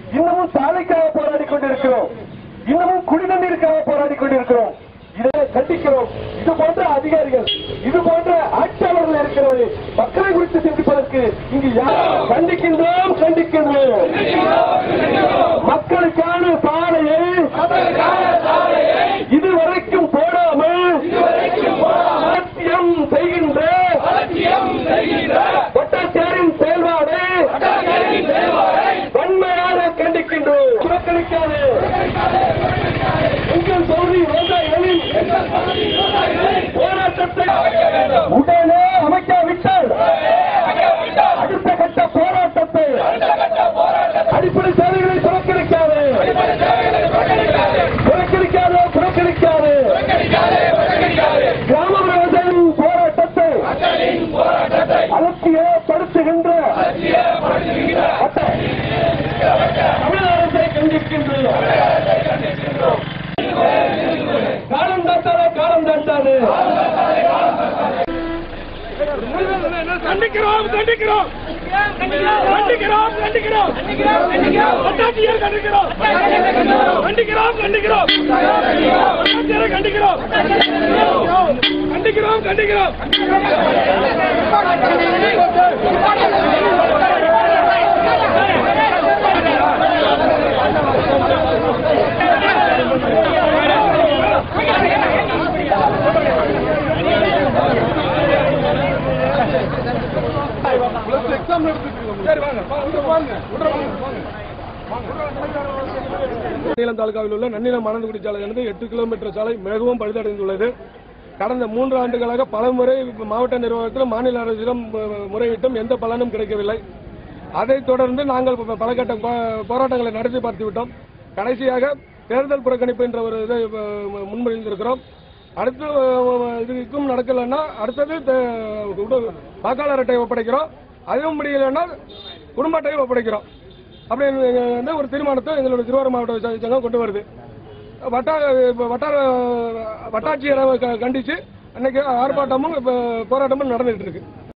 இன்னமும் சாலைக்காக போராடி கொண்டிருக்கிறோம் இன்னமும் குடிநீருக்காக போராடி கொண்டிருக்கிறோம் இதை கண்டிக்கிறோம் இது போன்ற அதிகாரிகள் இது போன்ற ஆட்சியாளர்கள் இருக்கிறது மக்களை குறித்து சிந்திப்பதற்கு இங்கு யார் கண்டிக்கின்றோம் கண்டிக்கின்றோம் மக்களுக்கான சாலையை இதுவரைக்கும் போடாமல் அலட்சியம் செய்கின்ற வட்டாட்சியரின் செயல்பாடு வன்மையாக கண்டிக்கின்றோம் புறக்கணிக்காது உங்கள் தொகுதி விவசாயிகளின் போராட்டத்தை உடனே அமைக்காவிட்டால் அடுத்த கட்ட போராட்டத்தை அடிப்படை சேவைகளை புறக்கணிக்காது புறக்கணிக்காது புறக்கணிக்காது கிராம விவசாயிகளின் போராட்டத்தை அலட்சியப்படுத்துகின்ற தமிழக அரசை கண்டிக்கின்றோம் காலம் தாட்டாத காலம் தாட்டாது கண்டிக்கிறோம் கண்டிக்கிறோம் கண்டிக்கிறோம் கண்டிக்கிறோம் வட்டாட்சியர் கண்டிக்கிறோம் கண்டிக்கிறோம் கண்டிக்கிறோம் வட்டாட்சியரை கண்டிக்கிறோம் கண்டிக்கிறோம் கண்டிக்கிறோம் நன்னிலம் தாலுகாவில் உள்ள நன்னிலம் மணந்துகுடி சாலையானது எட்டு கிலோமீட்டர் சாலை மிகவும் பழுதடைந்துள்ளது கடந்த மூன்று ஆண்டுகளாக பலமுறை மாவட்ட நிர்வாகத்திலும் மாநில அரசிடம் அஹ், முறையிட்டும் எந்த பலனும் கிடைக்கவில்லை அதைத் தொடர்ந்து நாங்கள் ப- பல கட்ட போ- போராட்டங்களை நடத்தி பார்த்து விட்டோம் கடைசியாக தேர்தல் புறக்கணிப்பு என்ற ஒரு இதை அஹ், முன்மொழிந்திருக்கிறோம் அடுத்து அஹ், இதுக்கும் நடக்கலைன்னா அடுத்தது தே- உட- வாக்காளர் அட்டை ஒப்படைக்கிறோம் அதுவும் முடியலைன்னா குடும்ப அட்டையை ஒப்படைக்கிறோம் அப்படின்னு வந்து ஒரு தீர்மானத்தை எங்களுடைய திருவாரூர் மாவட்ட விவசாய சங்கம் கொண்டு வருது வட்டா இப்ப வட்டார வட்டாட்சியரை க- கண்டிச்சு அன்னைக்கு ஆர்ப்பாட்டமும் இப்ப போராட்டமும் நடந்துட்டு இருக்கு